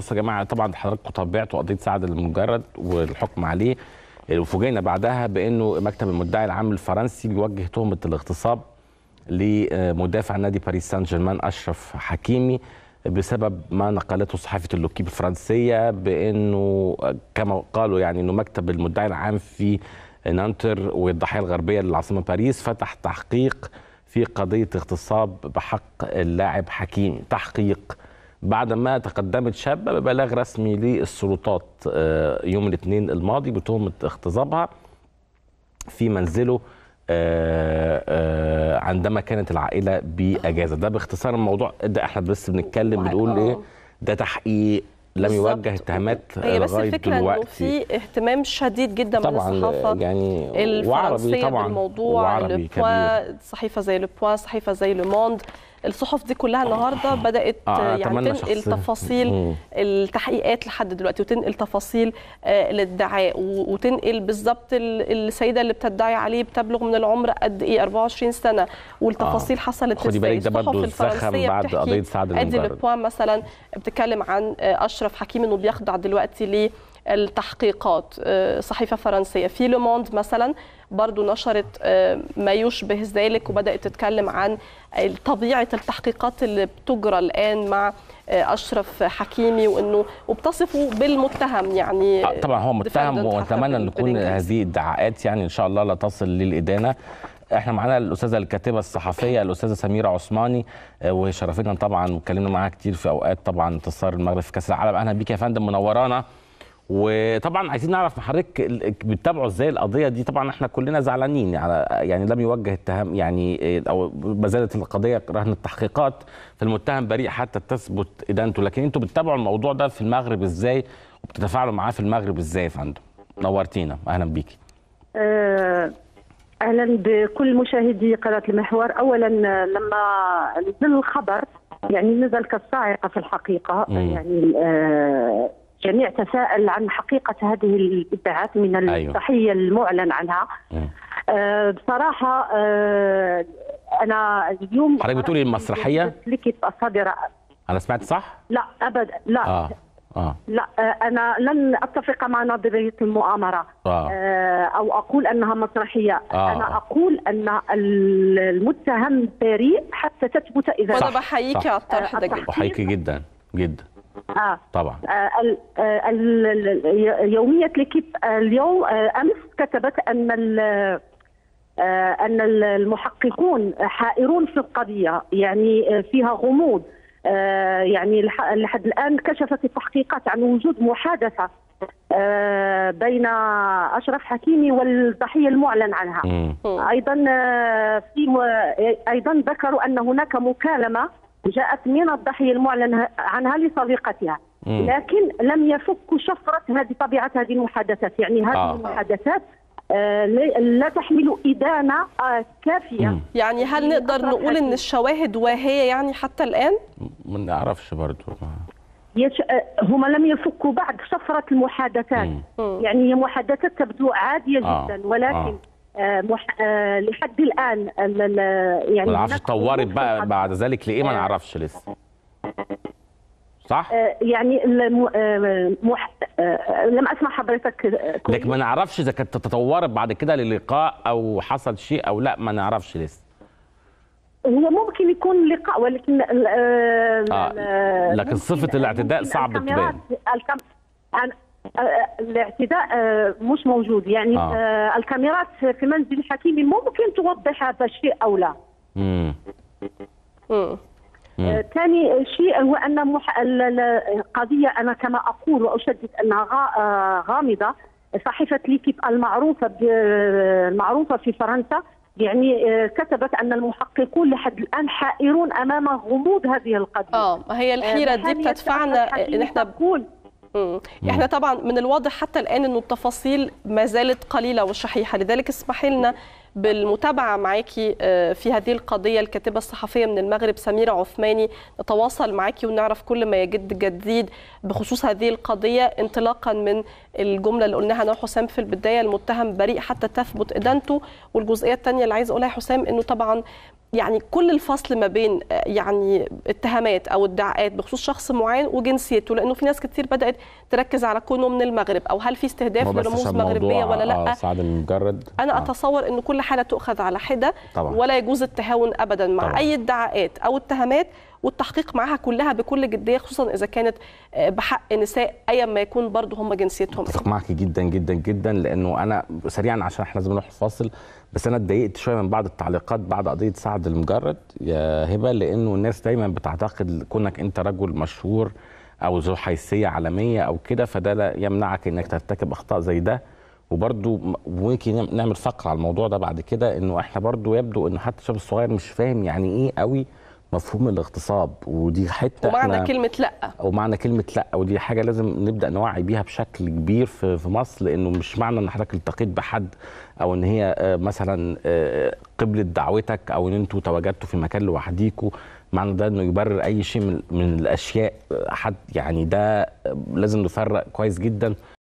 بصوا يا جماعه طبعا حضراتكم تابعتوا قضيه سعد المجرد والحكم عليه وفوجئنا بعدها بانه مكتب المدعي العام الفرنسي بيوجه تهمه الاغتصاب لمدافع نادي باريس سان جيرمان اشرف حكيمي بسبب ما نقلته صحيفه اللوكيب الفرنسيه بانه كما قالوا يعني انه مكتب المدعي العام في نانتر والضاحيه الغربيه للعاصمه باريس فتح تحقيق في قضيه اغتصاب بحق اللاعب حكيمي تحقيق بعد ما تقدمت شابه ببلاغ رسمي للسلطات يوم الاثنين الماضي بتهمه اغتصابها في منزله عندما كانت العائله باجازه ده باختصار الموضوع ده احنا بس بنتكلم بنقول ايه ده تحقيق لم يوجه اتهامات هي بس لغايه الفكره دلوقتي انه في اهتمام شديد جدا طبعا من الصحافه يعني الفرنسيه طبعا بالموضوع وعربي لبوا صحيفه زي لبوا صحيفه زي لوموند الصحف دي كلها النهارده بدات آه، يعني أتمنى تنقل شخصياً. تفاصيل مم. التحقيقات لحد دلوقتي وتنقل تفاصيل آه، الادعاء و- وتنقل بالظبط ال- السيده اللي بتدعي عليه بتبلغ من العمر قد ايه 24 سنه والتفاصيل آه. حصلت خدي ازاي بالك ده برضه الصحف اتزخم الفرنسيه بعد بتحكي قضيه سعد ادي المجرد لبوا مثلا بتتكلم عن آه، اشرف حكيم انه بيخضع دلوقتي للتحقيقات آه، صحيفه فرنسيه في لوموند مثلا برضو نشرت آه، ما يشبه ذلك وبدات تتكلم عن طبيعه التحقيقات اللي بتجرى الان مع آه، اشرف حكيمي وانه وبتصفه بالمتهم يعني آه، طبعا هو متهم defendant حتى واتمنى ان بال- تكون بالإنجليزي. هذه ادعاءات يعني ان شاء الله لا تصل للادانه احنا معانا الاستاذه الكاتبه الصحفيه الاستاذه سميره عثماني آه، وهي شرفتنا طبعا واتكلمنا معاها كتير في اوقات طبعا انتصار المغرب في كاس العالم اهلا بيك يا فندم منورانا وطبعا عايزين نعرف من حضرتك ال- بتتابعوا ازاي القضيه دي طبعا احنا كلنا زعلانين على يعني لم يوجه اتهام يعني آه، او ما زالت القضيه رهن التحقيقات فالمتهم بريء حتى تثبت ادانته لكن انتوا بتتابعوا الموضوع ده في المغرب ازاي وبتتفاعلوا معاه في المغرب ازاي يا فندم نورتينا اهلا بيكي آه، اهلا بكل مشاهدي قناه المحور اولا آه، لما نزل الخبر يعني نزل كالصاعقه في الحقيقه مم. يعني آه، جميع تساءل عن حقيقه هذه الادعاءات من أيوة. الضحيه المعلن عنها مم. آه، بصراحه آه، انا اليوم حضرتك بتقولي المسرحية؟ لكت الصادره انا سمعت صح لا ابدا لا اه اه لا آه، انا لن اتفق مع نظريه المؤامره اه آه، او اقول انها مسرحيه آه. انا اقول ان ال- المتهم بريء حتى تثبت اذا وانا صح، بحييكي صح. على الطرح ده آه، جدا احييكي جدا جدا آه. طبعا آه، ال- آه، ال- ال- يوميه ليكيب اليوم آه، امس كتبت ان ال- آه، ان المحققون حائرون في القضيه يعني آه، فيها غموض آه، يعني لح- لحد الان كشفت التحقيقات عن وجود محادثه آه، بين اشرف حكيمي والضحيه المعلن عنها مم. ايضا آه، في ايضا ذكروا ان هناك مكالمه جاءت من الضحيه المعلن عنها لصديقتها مم. لكن لم يفكوا شفره هذه طبيعه هذه المحادثات يعني هذه آه. المحادثات آه، لا لا تحمل ادانه آه، كافيه مم. يعني هل نقدر أشرف نقول ان حكيمي. الشواهد واهيه يعني حتى الان ما نعرفش برضو يش... آه، هم لم يفكوا بعد شفره المحادثات مم. مم. يعني هي محادثات تبدو عاديه آه. جدا ولكن آه. آه، مح... آه، لحد الان ال- ال- يعني ما نعرفش هناك اتطورت غموض في بقى القضية. بعد ذلك لايه ما نعرفش لسه صح آه، يعني الم... آه، مح... آه، لم اسمع حضرتك آه، كويس. لكن ما نعرفش اذا كانت تطورت بعد كده للقاء او حصل شيء او لا ما نعرفش لسه هو ممكن يكون لقاء ولكن ال- آه، آه، ال- لكن ممكن- صفة الاعتداء ممكن صعب الكاميرات- الكام... أنا- آه، الاعتداء آه، مش موجود يعني آه. آه. الكاميرات في منزل الحكيم ممكن توضح هذا الشيء او لا مم. مم. آه، ثاني شيء هو ان مح... ال- ال- القضيه انا كما اقول واشدد انها غا... آه، غامضه صحيفه ليكيب المعروفه ب... المعروفه في فرنسا يعني آه، كتبت ان المحققون لحد الان حائرون امام غموض هذه القضيه اه ما هي الحيره دي بحال بتدفعنا يتأكد ان احنا تقول مم. احنا طبعا من الواضح حتى الان انه التفاصيل ما زالت قليله وشحيحه لذلك اسمحي لنا بالمتابعه معاكي في هذه القضيه الكاتبه الصحفيه من المغرب سميره عثماني نتواصل معاكي ونعرف كل ما يجد جديد بخصوص هذه القضيه انطلاقا من الجمله اللي قلناها نوح حسام في البدايه المتهم بريء حتى تثبت ادانته والجزئيه الثانيه اللي عايز اقولها يا حسام انه طبعا يعني كل الفصل ما بين يعني اتهامات او ادعاءات بخصوص شخص معين وجنسيته لانه في ناس كتير بدات تركز على كونه من المغرب او هل في استهداف لرموز مغربيه ولا لا سعد المجرد انا آه. اتصور انه كل حاله تؤخذ على حده طبعا. ولا يجوز التهاون ابدا مع طبعا. اي ادعاءات او اتهامات والتحقيق معها كلها بكل جديه خصوصا اذا كانت بحق نساء ايا ما يكون برضه هم جنسيتهم اتفق معك جدا جدا جدا لانه انا سريعا عشان احنا لازم نروح الفاصل بس انا اتضايقت شويه من بعض التعليقات بعد قضيه سعد المجرد يا هبه لانه الناس دايما بتعتقد كونك انت رجل مشهور او ذو حيثيه عالميه او كده فده لا يمنعك انك ترتكب اخطاء زي ده وبرده ممكن نعمل فقره على الموضوع ده بعد كده انه احنا برده يبدو ان حتى الشاب الصغير مش فاهم يعني ايه قوي مفهوم الاغتصاب ودي حته ومعنى احنا كلمه لا ومعنى كلمه لا ودي حاجه لازم نبدا نوعي بيها بشكل كبير في في مصر لانه مش معنى ان حضرتك التقيت بحد او ان هي مثلا قبلت دعوتك او ان انتوا تواجدتوا في مكان لوحديكوا معنى ده انه يبرر اي شيء من, من الاشياء حد يعني ده لازم نفرق كويس جدا